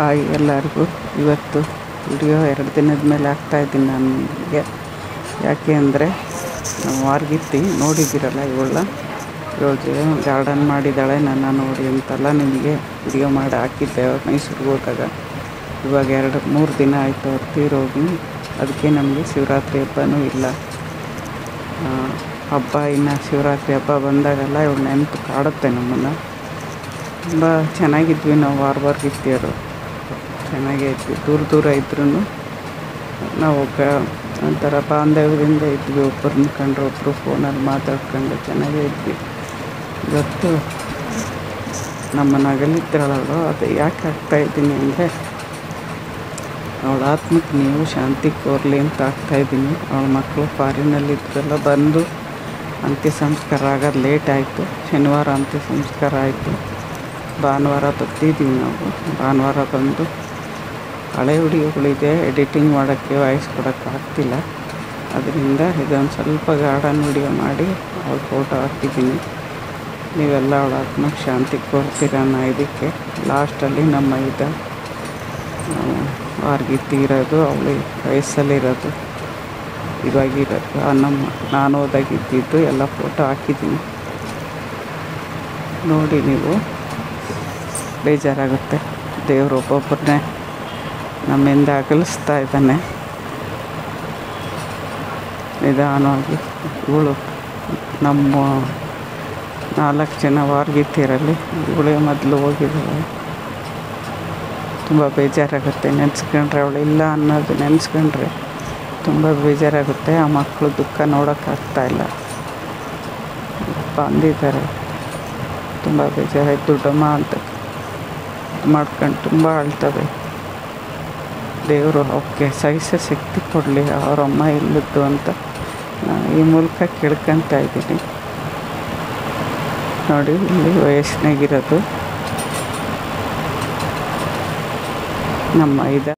hi ಎಲ್ಲರಿಗೂ ಇವತ್ತು video ಎರಡು ದಿನದ ಮೇಲೆ ಹಾಕ್ತಾಯಿದ್ದೀನಿ ನನಗೆ ಯಾಕೆ ಅಂದರೆ ನಮ್ಮ ವಾರ್ಗಿತ್ತಿ ನೋಡಿದ್ದೀರಲ್ಲ ಇವಳನ್ನ ಇವಳಿಗೆ ಗಾರ್ಡನ್ ಮಾಡಿದ್ದಾಳೆ ನನ್ನ ನೋಡಿ ಅಂತೆಲ್ಲ ನಿಮಗೆ ವಿಡಿಯೋ ಮಾಡಿ ಹಾಕಿದ್ದೆ ಮೈಸೂರಿಗೆ ಹೋದಾಗ ಇವಾಗ ಎರಡು ಮೂರು ದಿನ ಆಯಿತು ಅವ್ರು ತೀರೋಗಿ ಅದಕ್ಕೆ ನಮಗೆ ಶಿವರಾತ್ರಿ ಹಬ್ಬನೂ ಇಲ್ಲ ಆ, ಹಬ್ಬ ಇನ್ನು ಶಿವರಾತ್ರಿ ಹಬ್ಬ ಬಂದಾಗೆಲ್ಲ ಇವಳು ನೆನಪು ಕಾಡುತ್ತೆ ನಮ್ಮನ್ನು ತುಂಬ ಚೆನ್ನಾಗಿದ್ವಿ ನಾವು ವಾರವಾರ್ಗಿತ್ತಿಯರು ಚೆನ್ನಾಗೇ ಇದ್ವಿ ದೂರ ದೂರ ಇದ್ರೂ ನಾವು ಗ ಒಂಥರ ಬಾಂಧವ್ಯದಿಂದ ಇದ್ವಿ ಒಬ್ಬರನ್ನ ಕಂಡ್ರೆ ಒಬ್ಬರು ಫೋನಲ್ಲಿ ಮಾತಾಡ್ಕೊಂಡು ಚೆನ್ನಾಗೇ ಇದ್ವಿ ಇವತ್ತು ನಮ್ಮನ್ನು ಅಗಲಿದ್ರಳವಳು ಅದು ಯಾಕೆ ಆಗ್ತಾಯಿದ್ದೀನಿ ಅಂದರೆ ಅವಳ ಆತ್ಮಕ್ಕೆ ನೀವು ಶಾಂತಿ ಕೋರಲಿ ಅಂತ ಆಗ್ತಾಯಿದ್ದೀನಿ ಅವಳ ಮಕ್ಕಳು ಫಾರಿನಲ್ಲಿದ್ದರೆಲ್ಲ ಬಂದು ಅಂತ್ಯ ಸಂಸ್ಕಾರ ಆಗೋದು ಲೇಟ್ ಆಯಿತು ಶನಿವಾರ ಅಂತ್ಯ ಸಂಸ್ಕಾರ ಆಯಿತು ಭಾನುವಾರ ಬರ್ತಿದ್ದೀವಿ ನಾವು ಭಾನುವಾರ ಬಂದು ಹಳೆ ವಿಡಿಯೋಗಳಿದೆ ಎಡಿಟಿಂಗ್ ಮಾಡೋಕ್ಕೆ ವಾಯ್ಸ್ ಕೊಡೋಕ್ಕೆ ಆಗ್ತಿಲ್ಲ ಅದರಿಂದ ಇದೊಂದು ಸ್ವಲ್ಪ ಗಾರ್ಡನ್ ವಿಡಿಯೋ ಮಾಡಿ ಅವಳ ಫೋಟೋ ಹಾಕಿದ್ದೀನಿ ನೀವೆಲ್ಲ ಅವಳ ಆತ್ಮಕ್ಕೆ ಶಾಂತಿ ಕೋರ್ತೀರ ಅನ್ನೋ ಇದಕ್ಕೆ ಲಾಸ್ಟಲ್ಲಿ ನಮ್ಮ ಇದ ವಾರ್ಗಿತ್ತಿ ಇರೋದು ಅವಳು ವಯಸ್ಸಲ್ಲಿರೋದು ಇವಾಗಿರೋದು ಆ ನಮ್ಮ ನಾನು ಓದಾಗಿದ್ದಿದ್ದು ಎಲ್ಲ ಫೋಟೋ ಹಾಕಿದ್ದೀನಿ ನೋಡಿ ನೀವು ಬೇಜಾರಾಗುತ್ತೆ ದೇವರು ಒಬ್ಬೊಬ್ಬರನ್ನೇ ನಮ್ಮಿಂದ ಅಗಲಿಸ್ತಾ ಇದ್ದಾನೆ ನಿಧಾನವಾಗಿ ಇವಳು ನಮ್ಮ ನಾಲ್ಕು ಜನ ವಾರ್ಗಿತ್ತಿರಲ್ಲಿ ಇವಳೇ ಮೊದಲು ಹೋಗಿದ್ದಾಳೆ ತುಂಬ ಬೇಜಾರಾಗುತ್ತೆ ನೆನೆಸ್ಕೊಂಡ್ರೆ ಅವಳು ಇಲ್ಲ ಅನ್ನೋದು ನೆನೆಸ್ಕೊಂಡ್ರೆ ತುಂಬ ಬೇಜಾರಾಗುತ್ತೆ ಆ ಮಕ್ಕಳು ದುಃಖ ನೋಡೋಕ್ಕಾಗ್ತಾ ಇಲ್ಲ ಬಂದಿದ್ದಾರೆ ತುಂಬ ಬೇಜಾರಾಯ್ತು ದುಡ್ಡಮ್ಮ ಅಂತ ಮಾಡ್ಕೊಂಡು ತುಂಬ ಅಳ್ತವೆ ದೇವರು ಅವಕ್ಕೆ ಸಹಿಸೋ ಶಕ್ತಿ ಕೊಡಲಿ ಅವರಮ್ಮ ಇಲ್ಲದ್ದು ಅಂತ ನಾನು ಈ ಮೂಲಕ ಕೇಳ್ಕೊತಾ ಇದ್ದೀನಿ ನೋಡಿ ಇಲ್ಲಿ ವಯಸ್ಸಿನಾಗಿರೋದು ನಮ್ಮ ಇದ